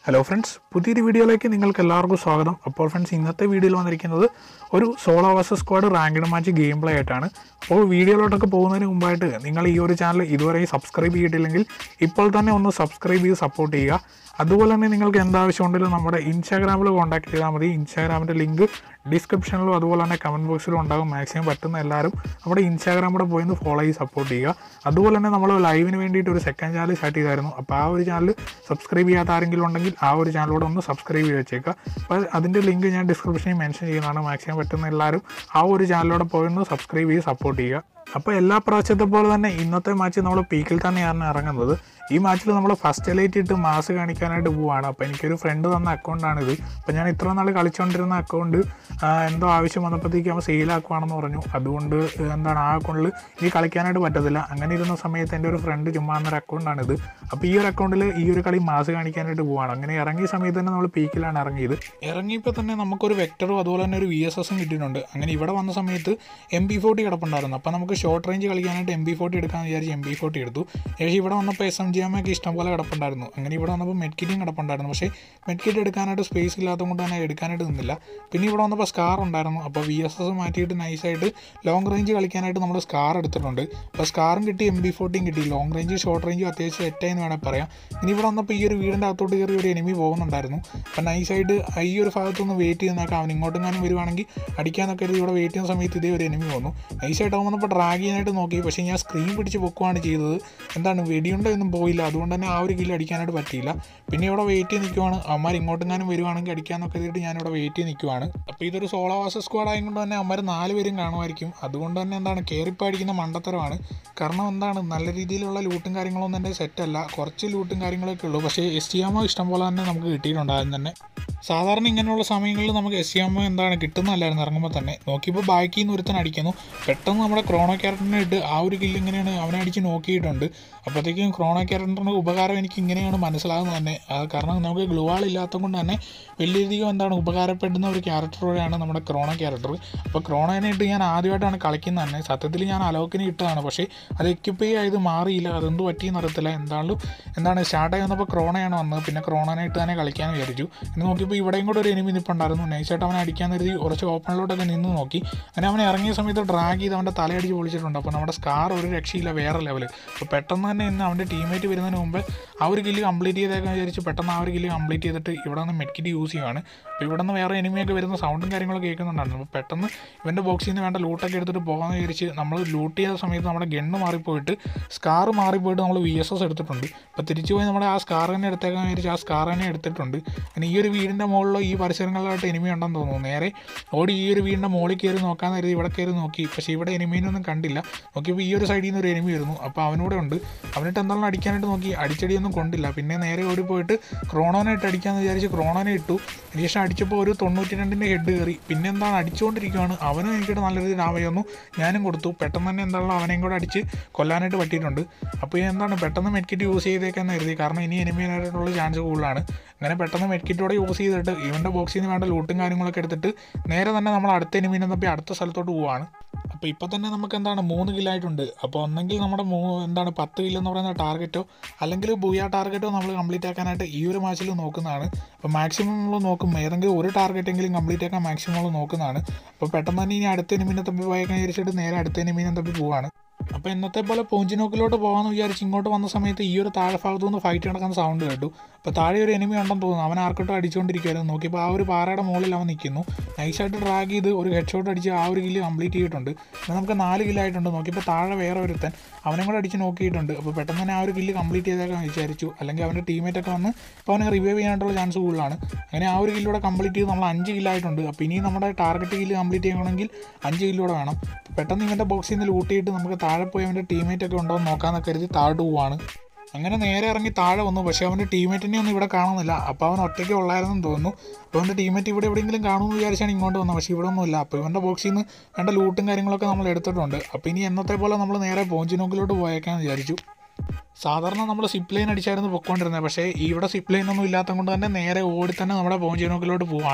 hello friends പുതിയൊരു വീഡിയോയിലേക്ക് നിങ്ങൾക്ക് എല്ലാവർക്കും സ്വാഗതം അപ്പോൾ ഫ്രണ്ട്സ് ഇന്നത്തെ വീഡിയോയിൽ വന്നിരിക്കുന്നത് ഒരു solo versus squad ranked match game play ആയിട്ടാണ് അപ്പോൾ വീഡിയോയിലോട്ടൊക്കെ പോകുന്നതിന് മുമ്പായിട്ട് നിങ്ങൾ ഈ ഒരു ചാനൽ ഇതുവരെ സബ്സ്ക്രൈബ് ചെയ്തിട്ടില്ലെങ്കിൽ ഇപ്പോൾ തന്നെ ഒന്ന് സബ്സ്ക്രൈബ് ചെയ്ത് സപ്പോർട്ട് ചെയ്യുക അതുപോലെ തന്നെ നിങ്ങൾക്ക് എന്താവശ്യമുണ്ടെങ്കിലും നമ്മുടെ ഇൻസ്റ്റാഗ്രാമിൽ കോൺടാക്ട് ചെയ്താൽ മതി ഇൻസ്റ്റാഗ്രാമിൻ്റെ ലിങ്ക് ഡിസ്ക്രിപ്ഷനിലും അതുപോലെ തന്നെ കമൻറ്റ് ബോക്സിലും ഉണ്ടാകും മാക്സിമം പറ്റുന്ന എല്ലാവരും നമ്മുടെ ഇൻസ്റ്റാഗ്രാം കൂടെ പോയി ഒന്ന് ഫോളോ ചെയ്ത് സപ്പോർട്ട് ചെയ്യുക അതുപോലെ തന്നെ നമ്മൾ ലൈവിന് വേണ്ടിയിട്ട് ഒരു സെക്കൻഡ് ചാനൽ സ്റ്റാർട്ട് ചെയ്തായിരുന്നു അപ്പോൾ ആ ഒരു ചാനൽ സബ്സ്ക്രൈബ് ചെയ്യാത്ത ആരെങ്കിലും ഉണ്ടെങ്കിൽ ആ ഒരു ചാനലോട് ഒന്ന് സബ്സ്ക്രൈബ് ചെയ്ത് വെച്ചേക്കുക അപ്പോൾ അതിൻ്റെ ലിങ്ക് ഞാൻ ഡിസ്ക്രിപ്ഷനിൽ മെൻഷൻ ചെയ്യുന്നതാണ് മാക്സിമം പറ്റുന്ന എല്ലാവരും ആ ഒരു ചാനലോടെ പോയി ഒന്ന് സബ്സ്ക്രൈബ് ചെയ്ത് സപ്പോർട്ട് ചെയ്യുക അപ്പോൾ എല്ലാ പ്രാവശ്യത്തെ പോലെ തന്നെ ഇന്നത്തെ മാച്ച് നമ്മൾ പീക്കിൽ തന്നെയാണ് ഇറങ്ങുന്നത് ഈ മാച്ചിൽ നമ്മൾ ഫസ്റ്റ് എലൈറ്റ് ഇട്ട് മാസ് കാണിക്കാനായിട്ട് പോവുകയാണ് അപ്പോൾ എനിക്കൊരു ഫ്രണ്ട് തന്ന അക്കൗണ്ടാണിത് അപ്പോൾ ഞാൻ ഇത്ര നാൾ കളിച്ചുകൊണ്ടിരുന്ന അക്കൗണ്ട് എന്തോ ആവശ്യം വന്നപ്പോഴത്തേക്ക് അവൻ സെയിലാക്കുവാണെന്ന് പറഞ്ഞു അതുകൊണ്ട് എന്താണ് ആ അക്കൗണ്ടിൽ ഇനി കളിക്കാനായിട്ട് പറ്റത്തില്ല അങ്ങനെ ഇരുന്ന സമയത്ത് എൻ്റെ ഒരു ഫ്രണ്ട് ചുമ്മാ എന്നൊരു അക്കൗണ്ടാണിത് അപ്പോൾ ഈ ഒരു അക്കൗണ്ടിൽ ഈ ഒരു കളി മാസ് കാണിക്കാനായിട്ട് പോവുകയാണ് അങ്ങനെ ഇറങ്ങിയ സമയത്ത് തന്നെ നമ്മൾ പീക്കിലാണ് ഇറങ്ങിയത് ഇറങ്ങിയപ്പോൾ തന്നെ നമുക്കൊരു വെക്ടറും അതുപോലെ തന്നെ ഒരു വി എസ് എസും കിട്ടിയിട്ടുണ്ട് അങ്ങനെ ഇവിടെ വന്ന സമയത്ത് എം ബി ഫോർട്ടി കിടപ്പുണ്ടായിരുന്നു അപ്പോൾ നമുക്ക് ഷോർട്ട് റേഞ്ച് കളിക്കാനായിട്ട് എം ബി ഫോർട്ടി എടുക്കാമെന്ന് വിചാരിച്ച് എം ബി ഫോർട്ടി എടുത്തു ശേഷം ഇവിടെ വന്നപ്പോൾ എസ് എം ജി എം ഒക്കെ ഇഷ്ടംപോലെ കിടപ്പുണ്ടായിരുന്നു അങ്ങനെ ഇവിടെ വന്നപ്പോൾ മെഡ് കിറ്റും കിടപ്പുണ്ടായിരുന്നു പക്ഷേ മെഡ് കിറ്റ് എടുക്കാനായിട്ട് സ്പേസ് ഇല്ലാത്തത് കൊണ്ട് തന്നെ എടുക്കാനായിട്ട് നിന്നില്ല പിന്നെ ഇവിടെ വന്നപ്പോൾ സ്കാർ ഉണ്ടായിരുന്നു അപ്പോൾ വി എസ് എസ് മാറ്റിയിട്ട് നൈസായിട്ട് ലോങ് റേഞ്ച് കളിക്കാനായിട്ട് നമ്മൾ സ്കാർ എടുത്തിട്ടുണ്ട് അപ്പോൾ സ്കാറും കിട്ടി എം ബി ഫോർട്ടിയും കിട്ടി ലോങ് റേഞ്ച് ഷോർട്ട് റേഞ്ചും അത്യാവശ്യം സെറ്റായെന്ന് വേണമെങ്കിൽ പറയാം ഇനി ഇവിടെ വന്നപ്പോൾ ഈ ഒരു വീടിൻ്റെ അകത്തോട്ട് കയറി ഒരു എനിമി പോകുന്നുണ്ടായിരുന്നു അപ്പോൾ നൈസായിട്ട് ഈ ഒരു ഭാഗത്തൊന്ന് വെയിറ്റ് ചെയ്യുന്നൊക്കെ അവൻ ഇങ്ങോട്ടും കാണും വരുവാണെങ്കിൽ അടിക്കാനൊക്കെ കരുതി ഇവിടെ വെയിറ്റ് ചെയ്യുന്ന സമയത്ത് ഇതേ ഒരു എനിമി വന്നു നൈസായിട്ട് അവൻ വന്നപ്പോൾ ഡ്രാഗ് ചെയ്യാനായിട്ട് നോക്കി പക്ഷേ ഞാൻ സ്ക്രീൻ പിടിച്ച് പൊക്കുവാണ് ചെയ്തത് എന്താണ് വെടിയുണ്ടൊന്നും പോയില്ല അതുകൊണ്ട് തന്നെ ആ ഒരു കില്ല് അടിക്കാനായിട്ട് പറ്റിയില്ല പിന്നെ ഇവിടെ വെയിറ്റ് ചെയ്ത് നിൽക്കുവാണ് അവന്മാർ ഇങ്ങോട്ടെങ്ങാനും വരുവാണെങ്കിൽ അടിക്കാന്നൊക്കെ കരുതിയിട്ട് ഞാനിവിടെ വെയിറ്റ് ചെയ്ത് നിൽക്കുവാണ് അപ്പോൾ ഇതൊരു സോളോ വാസ സ്ക്വാഡ് ആയതുകൊണ്ട് തന്നെ അവന്മാർ നാല് പേരും കാണുമായിരിക്കും അതുകൊണ്ട് തന്നെ എന്താണ് കയറിപ്പോൾ അടിക്കുന്ന മണ്ടത്തരമാണ് കാരണം എന്താണ് നല്ല രീതിയിലുള്ള ലൂട്ടും കാര്യങ്ങളൊന്നും എൻ്റെ സെറ്റല്ല കുറച്ച് ലൂട്ടും കാര്യങ്ങളൊക്കെ ഉള്ളൂ പക്ഷേ എസ് ടി എമ്മോ ഇഷ്ടം പോലെ തന്നെ നമുക്ക് കിട്ടിയിട്ടുണ്ടാകും തന്നെ സാധാരണ ഇങ്ങനെയുള്ള സമയങ്ങളിൽ നമുക്ക് എസ് സി എം എന്താണ് കിട്ടുന്നതല്ലായിരുന്നു ഇറങ്ങുമ്പോൾ തന്നെ നോക്കിയപ്പോൾ ബാക്കിൽ നിന്ന് ഒരുത്തൻ അടിക്കുന്നു പെട്ടെന്ന് നമ്മുടെ ക്രോണോ ക്യാരക്ടറിനെ ഇട്ട് ആ ഒരു കില്ല് ഇങ്ങനെയാണ് അവനെ അടിച്ച് നോക്കിയിട്ടുണ്ട് അപ്പോഴത്തേക്കും ക്രോണോ ക്യാരക്ടറിൻ്റെ ഉപകാരം എനിക്ക് ഇങ്ങനെയാണ് മനസ്സിലാകുന്നത് തന്നെ അത് കാരണം നമുക്ക് ഗ്ലൂവാൾ ഇല്ലാത്തത് കൊണ്ട് തന്നെ വലിയധികം എന്താണ് ഉപകാരപ്പെടുന്ന ഒരു ക്യാരക്ടറോടെയാണ് നമ്മുടെ ക്രോണോ ക്യാരക്ടർ അപ്പോൾ ക്രോണോനെ ഇട്ട് ഞാൻ ആദ്യമായിട്ടാണ് കളിക്കുന്നത് തന്നെ സത്യത്തിൽ ഞാൻ അലോക്കിന് ഇട്ടതാണ് പക്ഷേ അത് എക്യുപ്പേ ആയത് മാറിയില്ല അതെന്ത് പറ്റിയെന്ന് അറിയത്തില്ല എന്തായാലും എന്താണ് സ്റ്റാർട്ടായി വന്നപ്പോൾ ക്രോണയാണ് വന്നത് പിന്നെ ക്രോണോനെ ഇട്ട് തന്നെ കളിക്കാൻ വിചാരിച്ചു എന്ന് നോക്കിയപ്പോൾ ഇവിടെയും കൂടെ ഒരു എനിമി നിൽപ്പുണ്ടായിരുന്നു നൈസായിട്ട് അവനെ അടിക്കാൻ കരുതി കുറച്ച് ഓപ്പണിലോട്ടൊക്കെ നിന്ന് നോക്കി അങ്ങനെ അവനെ ഇറങ്ങിയ സമയത്ത് ഡ്രാഗ് ചെയ്ത് അവൻ്റെ തലയടിച്ച് പൊളിച്ചിട്ടുണ്ട് അപ്പോൾ നമ്മുടെ സ്കാർ ഒരു രക്ഷയില്ല വേറെ ലെവൽ അപ്പോൾ പെട്ടെന്ന് തന്നെ ഇന്ന് അവൻ്റെ ടീമേറ്റ് വരുന്നതിന് മുമ്പ് ആ ഒരു കില്ല് കംപ്ലീറ്റ് ചെയ്തേക്കാൻ വിചാരിച്ച് പെട്ടെന്ന് ആ ഒരു കില്ല് കംപ്ലീറ്റ് ചെയ്തിട്ട് ഇവിടെ നിന്ന് മെഡ്കിറ്റ് യൂസ് ചെയ്യുവാണ് അപ്പോൾ ഇവിടെ നിന്ന് വേറെ എനിമിയൊക്കെ വരുന്ന സൗണ്ടും കാര്യങ്ങളൊക്കെ കേൾക്കുന്നുണ്ടായിരുന്നു അപ്പോൾ പെട്ടെന്ന് ഇവൻ്റെ ബോക്സിൽ നിന്ന് വേണ്ട ലൂട്ടൊക്കെ എടുത്തിട്ട് പോകാമെന്ന് വിചാരിച്ച് നമ്മൾ ലൂട്ട് ചെയ്ത സമയത്ത് നമ്മുടെ ഗണ്ണ് മാറിപ്പോയിട്ട് സ്കാർ മാറിപ്പോയിട്ട് നമ്മൾ വി എസ് എസ് എടുത്തിട്ടുണ്ട് അപ്പോൾ തിരിച്ചു പോയി നമ്മുടെ ആ സ്കാർ തന്നെ എടുത്തേക്കാൻ വിചാരിച്ച് ആ സ്കാർ തന്നെ എടുത്തിട്ടുണ്ട് പിന്നെ ഈ ഒരു വീടിൻ്റെ മുകളിലോ ഈ പരിസരങ്ങളിലായിട്ട് എനിമി ഉണ്ടെന്ന് തോന്നുന്നു നേരെ ഓടി ഈ ഒരു വീടിൻ്റെ മുകളിൽ കയറി നോക്കാമെന്ന് കരുതി ഇവിടെ കയറി നോക്കി പക്ഷേ ഇവിടെ എനിമീനൊന്നും കണ്ടില്ല നോക്കിയപ്പോൾ ഈ ഒരു സൈഡിൽ നിന്ന് ഒരു എനിമി വരുന്നു അപ്പോൾ അവനൂടെ ഉണ്ട് അവനിട്ട് എന്തായാലും അടിക്കാനായിട്ട് നോക്കി അടിച്ചടിയൊന്നും കൊണ്ടില്ല പിന്നെ നേരെ ഓടി പോയിട്ട് ക്രോണോനെ ഇട്ട് അടിക്കാമെന്ന് വിചാരിച്ച് ക്രോണോനെ ഇട്ടു ശേഷം അടിച്ചപ്പോൾ ഒരു തൊണ്ണൂറ്റി രണ്ടിൻ്റെ ഹെഡ് കയറി പിന്നെ എന്താണ് അടിച്ചുകൊണ്ടിരിക്കുകയാണ് അവനും എനിക്കിട്ട് നല്ല രീതിയിൽ ഡാമേജ് വന്നു ഞാനും കൊടുത്തു പെട്ടെന്ന് തന്നെ എന്താണല്ലോ അവനെയും കൂടെ അടിച്ച് കൊല്ലാനായിട്ട് പറ്റിയിട്ടുണ്ട് അപ്പോൾ എന്താണ് പെട്ടെന്ന് മെഡ്കിറ്റ് യൂസ് ചെയ്തേക്കാന്ന് കരുതി കാരണം ഇനി എനിമിയായിട്ടുള്ള ചാൻസ് കൂടുതലാണ് അങ്ങനെ പെട്ടെന്ന് മെഡ്കിറ്റോടെ യൂസ് ചെയ്തിട്ട് ഇവൻ്റെ ബോക്സിൽ നിന്ന് വേണ്ട ലൂട്ടും കാര്യങ്ങളൊക്കെ എടുത്തിട്ട് നേരെ തന്നെ നമ്മൾ അടുത്ത എനിമീനെ തപ്പി അടുത്ത സ്ഥലത്തോട്ട് പോവാണ് അപ്പോൾ ഇപ്പോൾ തന്നെ നമുക്ക് എന്താണ് മൂന്ന് കില്ലായിട്ടുണ്ട് അപ്പോൾ ഒന്നെങ്കിൽ നമ്മുടെ മൂ എന്താണ് പത്ത് കില്ലെന്ന് പറയുന്ന ടാർഗറ്റോ അല്ലെങ്കിൽ ബൂയ ടാർഗറ്റോ നമ്മൾ കംപ്ലീറ്റ് ആക്കാനായിട്ട് ഈ ഒരു മാച്ചിൽ നോക്കുന്നതാണ് അപ്പോൾ മാക്സിമം നമ്മൾ നോക്കും ഏതെങ്കിലും ഒരു ടാർഗറ്റെങ്കിലും കംപ്ലീറ്റ് ആക്കാൻ മാക്സിമം നമ്മൾ നോക്കുന്നതാണ് അപ്പോൾ പെട്ടെന്ന് തന്നെ ഇനി അടുത്ത എനിമീനെ തപ്പി പോയേക്കാൻ വിചാരിച്ചിട്ട് നേരെ അടുത്ത എനിമീനെ തപ്പി പോവാണ് അപ്പോൾ ഇന്നത്തെ പോലെ പോഞ്ചിനോക്കിലോട്ട് പോകാമെന്ന് വിചാരിച്ച് ഇങ്ങോട്ട് വന്ന സമയത്ത് ഈ ഒരു താഴെ ഭാഗത്തു നിന്ന് ഫൈറ്റ് നടക്കുന്ന സൗണ്ട് കേട്ടു അപ്പോൾ താഴെ ഒരു എനിമി ഉണ്ടെന്ന് തോന്നുന്നു അവൻ ആർക്കട്ടോ അടിച്ചുകൊണ്ടിരിക്കുകയായിരുന്നു നോക്കിയപ്പോൾ ആ ഒരു പാറയുടെ മുകളിൽ അവൻ നിൽക്കുന്നു നൈസായിട്ട് ഡ്രാഗ് ചെയ്ത് ഒരു ഹെഡ് ഷോട്ട് അടിച്ച് ആ ഒരു കില്ല് കംപ്ലീറ്റ് ചെയ്തിട്ടുണ്ട് പിന്നെ നമുക്ക് നാല് കില്ലായിട്ടുണ്ട് നോക്കിയപ്പോൾ താഴെ വേറെ ഒരുത്തൻ അവനെ കൂടെ അടിച്ച് നോക്കിയിട്ടുണ്ട് അപ്പോൾ പെട്ടെന്ന് തന്നെ ആ ഒരു കില്ല് കംപ്ലീറ്റ് ചെയ്തേക്കാൻ വിചാരിച്ചു അല്ലെങ്കിൽ അവൻ്റെ ടീമേറ്റ് ഒക്കെ വന്ന് ഇപ്പോൾ അവനെ റിവൈവ് ചെയ്യാനായിട്ടുള്ള ചാൻസ് കൂടുതലാണ് അങ്ങനെ ആ ഒരു കില്ലൂടെ കംപ്ലീറ്റ് ചെയ്ത് നമ്മൾ അഞ്ച് കില്ലായിട്ടുണ്ട് അപ്പോൾ ഇനി നമ്മുടെ ടാർഗറ്റ് കില്ല് കംപ്ലീറ്റ് ചെയ്യണമെങ്കിൽ അഞ്ച് കില്ലൂടെ വേണം പെട്ടെന്ന് ഇവൻ്റെ ബോക്സിൽ നിന്ന് ലൂട്ട് ചെയ്തിട്ട് നമുക്ക് താഴെ പോയി അവൻ്റെ ടീമേറ്റ് ഒക്കെ ഉണ്ടോ എന്ന് നോക്കാമെന്നൊക്കെ കരുതി താഴോട്ട് പോവാണ് അങ്ങനെ നേരെ ഇറങ്ങി താഴെ വന്നു പക്ഷേ അവൻ്റെ ടീമേറ്റിനെ ഒന്നും ഇവിടെ കാണുന്നില്ല അപ്പോൾ അവൻ ഒറ്റയ്ക്ക് ഉള്ളായിരുന്നെന്ന് തോന്നുന്നു അപ്പോൾ അവൻ്റെ ടീമേറ്റ് ഇവിടെ എവിടെയെങ്കിലും കാണുമെന്ന് വിചാരിച്ചാണ് ഇങ്ങോട്ട് വന്നത് പക്ഷേ ഇവിടെ ഒന്നുമില്ല അപ്പോൾ ഇവൻ്റെ ബോക്സിൽ നിന്ന് വേണ്ട ലൂട്ടും കാര്യങ്ങളൊക്കെ നമ്മൾ എടുത്തിട്ടുണ്ട് അപ്പോൾ ഇനി എന്നത്തെ പോലെ നമ്മൾ നേരെ പോഞ്ചിനോക്കിലോട്ട് പോയേക്കാന്ന് വിചാരിച്ചു സാധാരണ നമ്മൾ സിപ്പ് ലൈൻ അടിച്ചായിരുന്നു പൊക്കോണ്ടിരുന്നത് പക്ഷേ ഇവിടെ സിപ്പ് ലൈൻ ഒന്നും ഇല്ലാത്തത് കൊണ്ട് തന്നെ നേരെ ഓടി തന്നെ നമ്മുടെ പോഞ്ചിനോക്കിലോട്ട് പോവാണ്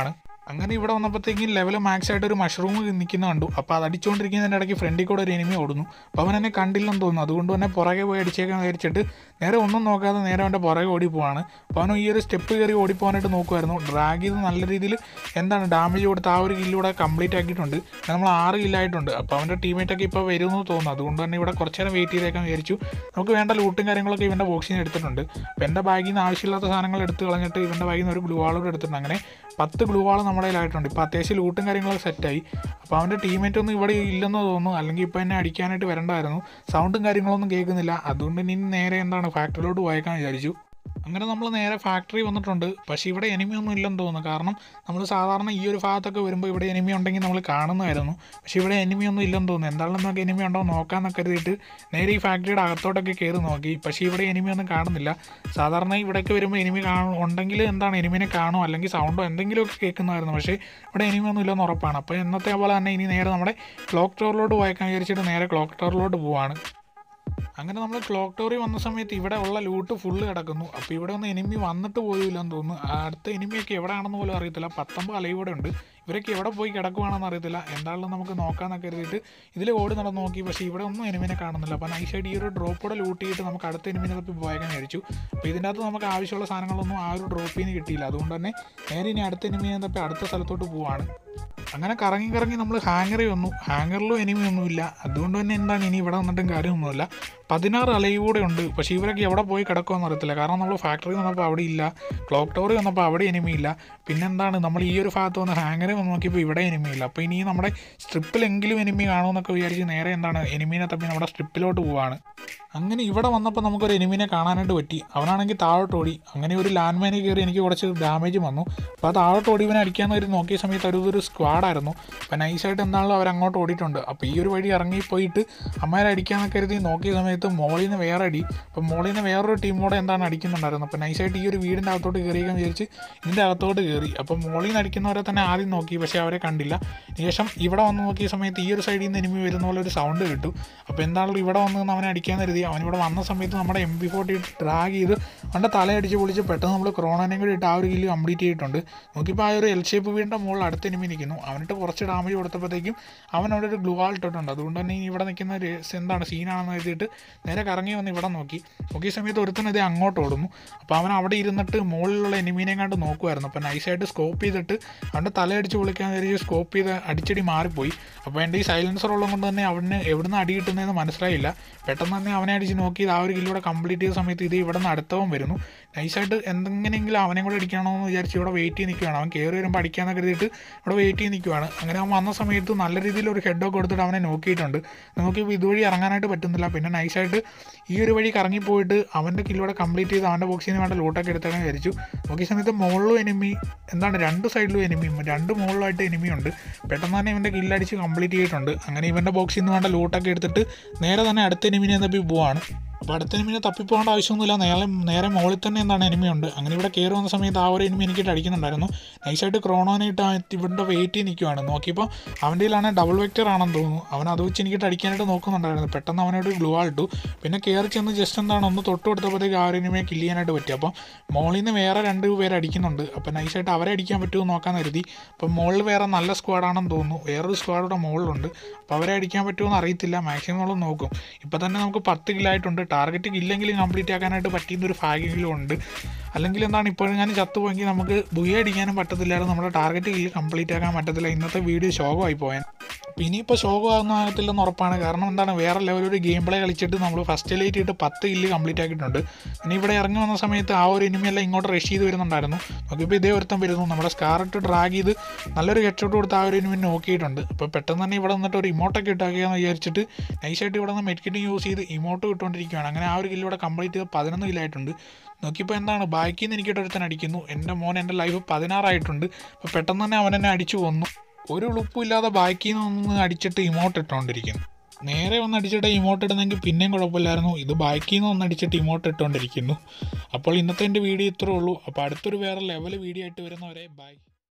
അങ്ങനെ ഇവിടെ വന്നപ്പോഴത്തേക്കും ലെവൽ മാക്സ് ആയിട്ട് ഒരു മഷ്റൂം നിൽക്കുന്ന കണ്ടു അപ്പോൾ അത് അടിച്ചുകൊണ്ടിരിക്കുന്നതിൻ്റെ ഇടയ്ക്ക് ഫ്രണ്ടിൽ കൂടെ ഒരു എനിമി ഓടുന്നു അപ്പോൾ അവൻ എന്നെ കണ്ടില്ലെന്ന് തോന്നുന്നു അതുകൊണ്ട് തന്നെ പുറകെ പോയി അടിച്ചേക്കാൻ വിചാരിച്ചിട്ട് നേരെ ഒന്നും നോക്കാതെ നേരെ അവൻ്റെ പുറകെ ഓടി പോവാണ് അപ്പോൾ അവൻ ഈ ഒരു സ്റ്റെപ്പ് കയറി ഓടിപ്പോകാനായിട്ട് നോക്കുമായിരുന്നു ഡ്രാഗ് ചെയ്ത് നല്ല രീതിയിൽ എന്താണ് ഡാമേജ് കൊടുത്ത് ആ ഒരു കില്ലൂടെ കംപ്ലീറ്റ് ആക്കിയിട്ടുണ്ട് നമ്മൾ ആറ് കില്ലായിട്ടുണ്ട് അപ്പോൾ അവൻ്റെ ടീമേറ്റൊക്കെ ഇപ്പോൾ വരുമെന്ന് തോന്നുന്നു അതുകൊണ്ട് തന്നെ ഇവിടെ കുറച്ച് നേരം വെയിറ്റ് ചെയ്തേക്കാൻ വിചാരിച്ചു നമുക്ക് വേണ്ട ലൂട്ടും കാര്യങ്ങളൊക്കെ ഇവൻ്റെ ബോക്സിൽ നിന്ന് എടുത്തിട്ടുണ്ട് അപ്പോൾ എൻ്റെ ബാഗിൽ നിന്ന് ആവശ്യമില്ലാത്ത സാധനങ്ങൾ എടുത്ത് കളഞ്ഞിട്ട് ഇവൻ്റെ ബാഗിൽ നിന്ന് ഒരു ഗ്ലൂ വാളോട് എടുത്തിട്ടുണ്ട് അങ്ങനെ പത്ത് ഗ്ലൂ വാൾ നമ്മുടെ കയ്യിലായിട്ടുണ്ട് ഇപ്പോൾ അത്യാവശ്യം ലൂട്ടും കാര്യങ്ങളൊക്കെ സെറ്റായി അപ്പോൾ അവൻ്റെ ടീമേറ്റ് ഒന്നും ഇവിടെ ഇല്ലെന്ന് തോന്നുന്നു അല്ലെങ്കിൽ ഇപ്പോൾ എന്നെ അടിക്കാനായിട്ട് വരണ്ടായിരുന്നു സൗണ്ടും കാര്യങ്ങളൊന്നും കേൾക്കുന്നില്ല അതുകൊണ്ട് ഇനി നേരെ എന്താണ് ഫാക്ടറിയിലോട്ട് പോയേക്കാൻ വിചാരിച്ചു അങ്ങനെ നമ്മൾ നേരെ ഫാക്ടറി വന്നിട്ടുണ്ട് പക്ഷേ ഇവിടെ എനിമി ഒന്നും ഇല്ലെന്ന് തോന്നുന്നു കാരണം നമ്മൾ സാധാരണ ഈ ഒരു ഭാഗത്തൊക്കെ വരുമ്പോൾ ഇവിടെ എനിമി ഉണ്ടെങ്കിൽ നമ്മൾ കാണുന്നതായിരുന്നു പക്ഷേ ഇവിടെ എനിമി ഒന്നും ഇല്ലെന്ന് തോന്നുന്നു എന്താണെന്ന് നമുക്ക് എനിമി ഉണ്ടോ നോക്കാമെന്നൊക്കെ കരുതിയിട്ട് നേരെ ഈ ഫാക്ടറിയുടെ അകത്തോട്ടൊക്കെ കയറി നോക്കി പക്ഷേ ഇവിടെ എനിമി ഒന്നും കാണുന്നില്ല സാധാരണ ഇവിടേക്ക് വരുമ്പോൾ എനിമി കാണും ഉണ്ടെങ്കിൽ എന്താണ് എനിമിനെ കാണുമോ അല്ലെങ്കിൽ സൗണ്ടോ എന്തെങ്കിലുമൊക്കെ കേൾക്കുന്നതായിരുന്നു പക്ഷേ ഇവിടെ എനിമി ഒന്നും ഇല്ലെന്ന് ഉറപ്പാണ് അപ്പോൾ എന്നത്തെ പോലെ തന്നെ ഇനി നേരെ നമ്മുടെ ക്ലോക്ക് ടവറിലോട്ട് പോയേക്കാൻ വിചാരിച്ചിട്ട് നേരെ ക്ലോക്ക് ടവറിലോട്ട് പോവാണ് അങ്ങനെ നമ്മൾ ക്ലോക്ക് ടോറി വന്ന സമയത്ത് ഇവിടെ ഉള്ള ലൂട്ട് ഫുള്ള് കിടക്കുന്നു അപ്പോൾ ഇവിടെ ഒന്ന് എനിമി വന്നിട്ട് പോയില്ലെന്ന് തോന്നുന്നു ആ അടുത്ത എനിമിയൊക്കെ എവിടെയാണെന്ന് പോലും അറിയത്തില്ല പത്തൊമ്പത് അലയും ഇവിടെ ഉണ്ട് ഇവരൊക്കെ എവിടെ പോയി കിടക്കുവാണെന്ന് അറിയത്തില്ല എന്താണെന്ന് നമുക്ക് നോക്കാമെന്നൊക്കെ കരുതിയിട്ട് ഇതിൽ ഓടി നടന്ന് നോക്കി പക്ഷേ ഇവിടെ ഒന്നും എനിമിനെ കാണുന്നില്ല അപ്പോൾ നൈസായിട്ട് ഈ ഒരു ഡ്രോപ്പോടെ ലൂട്ട് ചെയ്തിട്ട് നമുക്ക് അടുത്ത എനിമിനെ തപ്പി പോയേക്കാൻ വിചാരിച്ചു അപ്പോൾ ഇതിൻ്റെ അകത്ത് നമുക്ക് ആവശ്യമുള്ള സാധനങ്ങളൊന്നും ആ ഒരു ഡ്രോപ്പിൽ നിന്ന് കിട്ടിയില്ല അതുകൊണ്ട് തന്നെ നേരെ ഇനി അടുത്ത എനിമിനെ തപ്പി അടുത്ത സ്ഥലത്തോട്ട് പോവാണ് അങ്ങനെ കറങ്ങി കറങ്ങി നമ്മൾ ഹാങ്ങറിൽ വന്നു ഹാങ്ങറിലും എനിമി ഒന്നുമില്ല അതുകൊണ്ട് തന്നെ എന്താണ് ഇനി ഇവിടെ വന്നിട്ടും കാര്യമൊന്നുമില്ല പതിനാറ് അലയും കൂടെ ഉണ്ട് പക്ഷേ ഇവരൊക്കെ എവിടെ പോയി കിടക്കുമെന്ന് അറിയത്തില്ല കാരണം നമ്മൾ ഫാക്ടറി വന്നപ്പോൾ അവിടെ ഇല്ല ക്ലോക്ക് ടവർ വന്നപ്പോൾ അവിടെ എനിമി ഇല്ല പിന്നെന്താണ് നമ്മൾ ഈ ഒരു ഭാഗത്ത് വന്ന് ഹാങ്ങറിൽ വന്ന് നോക്കിയപ്പോൾ ഇവിടെ എനിമി ഇല്ല അപ്പോൾ ഇനി നമ്മുടെ സ്ട്രിപ്പിലെങ്കിലും എനിമി കാണുമെന്നൊക്കെ വിചാരിച്ച് നേരെ എന്താണ് എനിമീനെ തപ്പി നമ്മുടെ സ്ട്രിപ്പിലോട്ട് പോവാണ് അങ്ങനെ ഇവിടെ വന്നപ്പോൾ നമുക്കൊരു എനിമിനെ കാണാനായിട്ട് പറ്റി അവനാണെങ്കിൽ താഴോട്ട് ഓടി അങ്ങനെ ഒരു ലാൻഡ് മൈനിൽ കയറി എനിക്ക് കുറച്ച് ഡാമേജ് വന്നു അപ്പോൾ ആ താഴോട്ട് ഓടി ഇവനെ അടിക്കാമെന്ന് കയറി നോക്കിയ സമയത്ത് ഒരു ഒരു സ്ക്വാഡായിരുന്നു അപ്പോൾ നൈസായിട്ട് എന്താണല്ലോ അവർ അങ്ങോട്ട് ഓടിയിട്ടുണ്ട് അപ്പോൾ ഈ ഒരു വഴി ഇറങ്ങി പോയിട്ട് അമ്മമാരെ അടിക്കാമെന്നൊക്കെ കരുതി നോക്കിയ സമയത്ത് മോളിൽ നിന്ന് വേറെ അടി അപ്പോൾ മോളിൽ നിന്ന് വേറൊരു ടീമോടെ എന്താണ് അടിക്കുന്നുണ്ടായിരുന്നു അപ്പോൾ നൈസായിട്ട് ഈ ഒരു വീടിൻ്റെ അകത്തോട്ട് കയറിയേക്കാൻ വിചാരിച്ച് ഇതിൻ്റെ അകത്തോട്ട് കയറി അപ്പോൾ മോളിൽ നിന്ന് അടിക്കുന്നവരെ തന്നെ ആദ്യം നോക്കി പക്ഷേ അവരെ കണ്ടില്ല ശേഷം ഇവിടെ വന്ന് നോക്കിയ സമയത്ത് ഈ ഒരു സൈഡിൽ നിന്ന് എനിമി വരുന്ന പോലെ ഒരു സൗണ്ട് കിട്ടും അപ്പോൾ എന്താണല്ലോ ഇവിടെ വന്ന് നിന്ന് അവനെ അടിക്കാൻ കരുതി അവൻ ഇവിടെ വന്ന സമയത്ത് നമ്മുടെ എം പി ഫോർട്ടി ഡ്രാഗ് ചെയ്ത് അവൻ്റെ തലയടിച്ച് പൊളിച്ച് പെട്ടെന്ന് നമ്മൾ ക്രോണനെയും കൂടി ഇട്ട് ആ ഒരു കില്ല് കംപ്ലീറ്റ് ചെയ്തിട്ടുണ്ട് നോക്കിയപ്പോൾ ആ ഒരു എൽ ഷേപ്പ് വീടിൻ്റെ മുകളിൽ അടുത്ത് എനിമി നിൽക്കുന്നു അവനിട്ട് കുറച്ച് ഡാമേജ് കൊടുത്തപ്പോഴത്തേക്കും അവൻ അവിടെ ഒരു ഗ്ലൂ ആൾ ഇട്ടിട്ടുണ്ട് അതുകൊണ്ട് തന്നെ ഇനി ഇവിടെ നിൽക്കുന്ന ഒരു എന്താണ് സീനാണെന്ന് എഴുതിയിട്ട് നേരെ കറങ്ങി വന്ന് ഇവിടെ നോക്കി നോക്കിയ സമയത്ത് ഒരുത്തൻ ഇത് അങ്ങോട്ട് ഓടുന്നു അപ്പോൾ അവൻ അവിടെ ഇരുന്നിട്ട് മുകളിലുള്ള എനിമീനെ കണ്ട് നോക്കുമായിരുന്നു അപ്പോൾ നൈസായിട്ട് സ്കോപ്പ് ചെയ്തിട്ട് അവൻ്റെ തലയടിച്ച് പൊളിക്കാൻ വിചാരിച്ച് സ്കോപ്പ് ചെയ്ത് അടിച്ചടി മാറിപ്പോയി അപ്പോൾ എൻ്റെ ഈ സൈലൻസർ ഉള്ളത് കൊണ്ട് തന്നെ അവന് എവിടുന്ന് അടി കിട്ടുന്നതെന്ന് മനസ്സിലായില്ല പെട്ടെന്ന് തന്നെ അവനെ അടിച്ച് നോക്കി ആ ഒരു കില്ലൂടെ കംപ്ലീറ്റ് ചെയ്ത സമയത്ത് ഇത് ഇവിടെ നിന്ന് അടുത്തവൻ വരുന്നു നൈസായിട്ട് എന്തെങ്ങനെയെങ്കിലും അവനെ കൂടെ അടിക്കണമെന്ന് വിചാരിച്ച് ഇവിടെ വെയിറ്റ് ചെയ്ത് നിൽക്കുകയാണ് അവൻ കയറി വരുമ്പോൾ അടിക്കാമെന്ന് കരുതിയിട്ട് ഇവിടെ വെയിറ്റ് ചെയ്ത് നിൽക്കുകയാണ് അങ്ങനെ അവൻ വന്ന സമയത്ത് നല്ല രീതിയിൽ ഒരു ഹെഡൊക്കെ കൊടുത്തിട്ട് അവനെ നോക്കിയിട്ടുണ്ട് നമുക്കിപ്പോൾ ഇതുവഴി ഇറങ്ങാനായിട്ട് പറ്റുന്നില്ല പിന്നെ നൈസായിട്ട് ഈ ഒരു വഴി കറങ്ങിപ്പോയിട്ട് അവൻ്റെ കില്ലൂടെ കംപ്ലീറ്റ് ചെയ്ത് അവൻ്റെ ബോക്സിൽ നിന്ന് വേണ്ട ലൂട്ടൊക്കെ എടുത്തേക്കാൻ വിചാരിച്ചു നോക്കിയ സമയത്ത് മുകളിലും എനിമി എന്താണ് രണ്ട് സൈഡിലും എനിമിയും രണ്ട് മുകളിലായിട്ട് എനിമിയുണ്ട് പെട്ടെന്ന് തന്നെ ഇവൻ്റെ കില്ലടിച്ച് കംപ്ലീറ്റ് ചെയ്തിട്ടുണ്ട് അങ്ങനെ ഇവൻ്റെ ബോക്സിൽ നിന്ന് വേണ്ട ലൂട്ടൊക്കെ എടുത്തിട്ട് നേരെ തന്നെ അടുത്ത എനിമിനെ തപ്പി പോവാണ് അപ്പോൾ അടുത്ത എനിമിനെ തപ്പിപ്പോകേണ്ട ആവശ്യമൊന്നുമില്ല നേരെ നേരെ മുകളിൽ തന്നെ എന്താണ് എനിമിയുണ്ട് അങ്ങനെ ഇവിടെ കയറി വന്ന സമയത്ത് ആ ഒരു എനിമി എനിക്കിട്ട് അടിക്കുന്നുണ്ടായിരുന്നു നൈസായിട്ട് ക്രോണോനായിട്ട് ഇവിടെ വെയിറ്റ് ചെയ്ത് നിൽക്കുവാണ് നോക്കിയപ്പോൾ അവൻ്റെ കയ്യിലാണ് ഡബിൾ വെക്ടർ ആണെന്ന് തോന്നുന്നു അവൻ അത് വെച്ച് എനിക്കിട്ട് അടിക്കാനായിട്ട് നോക്കുന്നുണ്ടായിരുന്നു പെട്ടെന്ന് അവനോട് ഗ്ലൂ ആളിട്ടു പിന്നെ കയറി ചെന്ന് ജസ്റ്റ് എന്താണ് ഒന്ന് തൊട്ട് കൊടുത്തപ്പോഴത്തേക്ക് ആ ഒരു എനിമയെ കില്ല് ചെയ്യാനായിട്ട് പറ്റി അപ്പം മോളിൽ നിന്ന് വേറെ രണ്ട് പേര് അടിക്കുന്നുണ്ട് അപ്പോൾ നൈസായിട്ട് അവരെ അടിക്കാൻ പറ്റുമോ നോക്കാൻ കരുതി അപ്പം മുകളിൽ വേറെ നല്ല സ്ക്വാഡാണെന്ന് തോന്നുന്നു വേറൊരു സ്ക്വാഡുടെ മുകളിലുണ്ട് അപ്പോൾ അവരെ അടിക്കാൻ പറ്റുമോ എന്ന് അറിയത്തില്ല മാക്സിമം നമ്മൾ നോക്കും ഇപ്പോൾ തന്നെ നമുക്ക് പത്ത് കില്ലായിട്ടുണ്ട് ടാർഗറ്റ് ഇല്ലെങ്കിലും കംപ്ലീറ്റ് ആക്കാനായിട്ട് പറ്റിയ ഒരു ഭാഗ്യമെങ്കിലും ഉണ്ട് അല്ലെങ്കിൽ എന്താണ് ഇപ്പോഴും ഞാൻ ചത്തുപോയെങ്കിൽ നമുക്ക് ബുയ അടിക്കാനും പറ്റത്തില്ലായിരുന്നു നമ്മുടെ ടാർഗറ്റ് കില്ല് കംപ്ലീറ്റ് ആക്കാൻ പറ്റത്തില്ല ഇന്നത്തെ വീഡിയോ ശോകമായി പോയാൻ അപ്പോൾ ഇനിയിപ്പോൾ ശോകമാകുന്ന ആകത്തില്ലെന്ന് ഉറപ്പാണ് കാരണം എന്താണ് വേറെ ലെവൽ ഒരു ഗെയിം പ്ലേ കളിച്ചിട്ട് നമ്മൾ ഫസ്റ്റ് ലൈറ്റ് ഇട്ട് പത്ത് കില്ല് കംപ്ലീറ്റ് ആക്കിയിട്ടുണ്ട് ഇനി ഇവിടെ ഇറങ്ങി വന്ന സമയത്ത് ആ ഒരു ഇനിമിയെല്ലാം ഇങ്ങോട്ട് റഷ് ചെയ്ത് വരുന്നുണ്ടായിരുന്നു നോക്കിയപ്പോൾ ഇതേ ഒരുത്തം വരുന്നു നമ്മുടെ സ്കാറിട്ട് ഡ്രാഗ് ചെയ്ത് നല്ലൊരു ഹെഡ്ഷോട്ട് കൊടുത്ത് ആ ഒരു ഇനിമി നോക്കിയിട്ടുണ്ട് അപ്പോൾ പെട്ടെന്ന് തന്നെ ഇവിടെ നിന്നിട്ട് ഒരു ഇമോട്ടൊക്കെ ഇട്ടാക്കിയെന്ന് വിചാരിച്ചിട്ട് നൈസായിട്ട് ഇവിടെ നിന്ന് മെഡ്കിറ്റ് യൂസ് ചെയ്ത് ഇമോട്ട് ഇട്ടുകൊണ്ടിരിക്കുകയാണ് അങ്ങനെ ആ ഒരു കില്ല് ഇവിടെ കംപ്ലീറ്റ് ചെയ്ത് പതിനൊന്ന് കില്ലായിട്ടുണ്ട് നോക്കിയപ്പോൾ എന്താണ് ബാക്കിൽ നിന്ന് എനിക്കിട്ട് ഒരുത്തൻ അടിക്കുന്നു എൻ്റെ മോൻ എൻ്റെ ലൈഫ് പതിനാറായിട്ടുണ്ട് അപ്പോൾ പെട്ടെന്ന് തന്നെ അവൻ എന്നെ അടിച്ചു കൊന്നു ഒരു ഉളുപ്പില്ലാതെ ബാക്കിൽ നിന്ന് അടിച്ചിട്ട് ഇമോട്ട് ഇട്ടുകൊണ്ടിരിക്കുന്നു നേരെ ഒന്ന് അടിച്ചിട്ട് ഇമോട്ട് ഇടുന്നെങ്കിൽ പിന്നെയും കുഴപ്പമില്ലായിരുന്നു ഇത് ബാക്കിൽ നിന്ന് ഒന്ന് അടിച്ചിട്ട് ഇമോട്ട് ഇട്ടുകൊണ്ടിരിക്കുന്നു അപ്പോൾ ഇന്നത്തെ എൻ്റെ വീഡിയോ ഇത്രേ ഉള്ളൂ അപ്പോൾ അടുത്തൊരു വേറെ ലെവൽ വീഡിയോ ആയിട്ട് വരുന്നവരെ ബൈ